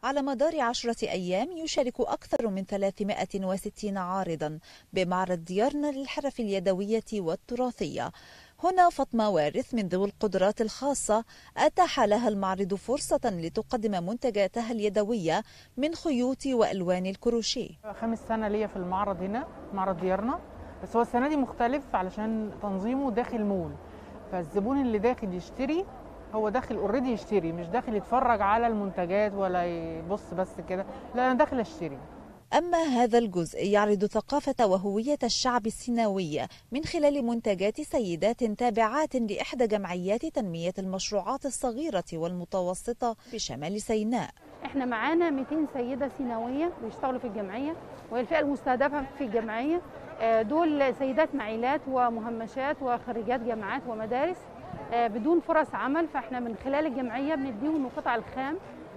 على مدار عشرة أيام يشارك أكثر من 360 عارضا بمعرض ديارنا للحرف اليدوية والتراثية هنا فاطمة وارث من ذوي القدرات الخاصة أتاح لها المعرض فرصة لتقدم منتجاتها اليدوية من خيوط وألوان الكروشيه خامس سنة ليا في المعرض هنا معرض ديارنا بس هو السنة دي مختلف علشان تنظيمه داخل مول فالزبون اللي داخل يشتري هو داخل اوريدي يشتري مش داخل يتفرج على المنتجات ولا يبص بس كده لا انا داخل اشتري أما هذا الجزء يعرض ثقافة وهوية الشعب السيناوي من خلال منتجات سيدات تابعات لإحدى جمعيات تنمية المشروعات الصغيرة والمتوسطة بشمال سيناء احنا معانا 200 سيدة سيناوية بيشتغلوا في الجمعية وهي الفئة المستهدفة في الجمعية دول سيدات معيلات ومهمشات وخريجات جامعات ومدارس بدون فرص عمل فاحنا من خلال الجمعية بنديهم القطع الخام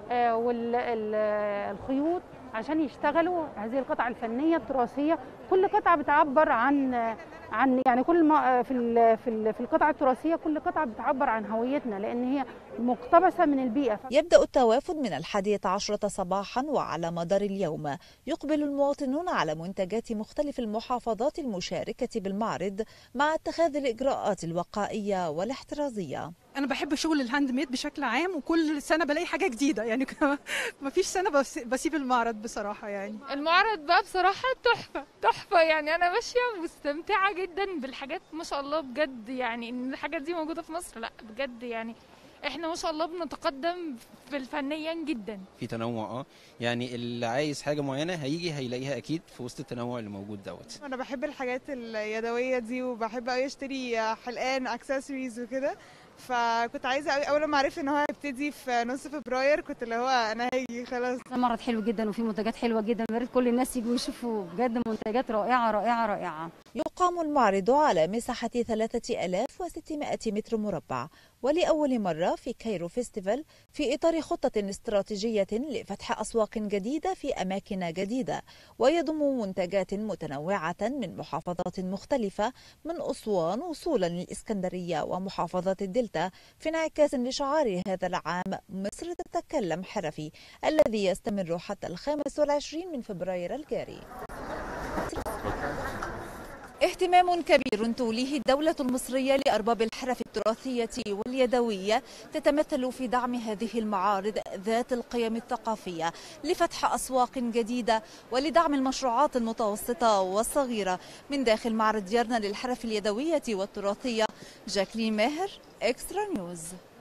والخيوط عشان يشتغلوا هذه القطع الفنيه التراثيه كل قطعه بتعبر عن عن يعني كل ما في في في القطعه التراثيه كل قطعه بتعبر عن هويتنا لان هي مقتبسه من البيئه يبدا التوافد من الحادية عشرة صباحا وعلى مدار اليوم يقبل المواطنون على منتجات مختلف المحافظات المشاركه بالمعرض مع اتخاذ الاجراءات الوقائيه والاحترازيه انا بحب شغل الهاند ميد بشكل عام وكل سنه بلاقي حاجه جديده يعني ما فيش سنه بسيب المعرض بصراحه يعني المعرض بقى بصراحه تحفه تحفه يعني انا ماشيه مستمتعه جدا بالحاجات ما شاء الله بجد يعني ان الحاجات دي موجوده في مصر لا بجد يعني احنا ما شاء الله بنتقدم في الفنيا جدا في تنوع اه يعني اللي عايز حاجه معينه هيجي هيلاقيها اكيد في وسط التنوع اللي موجود دوت انا بحب الحاجات اليدويه دي وبحب قوي اشتري حلقان اكسسوارز وكده فكنت عايزه قوي اول ما عرفت ان هو هيبتدي في نص فبراير كنت اللي هو انا هاجي خلاص المعرض حلو جدا وفي منتجات حلوه جدا يا ريت كل الناس يجوا يشوفوا بجد منتجات رائعه رائعه رائعه يقام المعرض على مساحة 3600 متر مربع ولأول مرة في كايرو فيستيفال في إطار خطة استراتيجية لفتح أسواق جديدة في أماكن جديدة ويضم منتجات متنوعة من محافظات مختلفة من أسوان وصولا للإسكندرية ومحافظات الدلتا في انعكاس لشعار هذا العام مصر تتكلم حرفي الذي يستمر حتى الخامس والعشرين من فبراير الجاري اهتمام كبير توليه الدولة المصرية لأرباب الحرف التراثية واليدوية تتمثل في دعم هذه المعارض ذات القيم الثقافية لفتح أسواق جديدة ولدعم المشروعات المتوسطة والصغيرة من داخل معرض ديارنا للحرف اليدوية والتراثية جاكلين ماهر إكسترا نيوز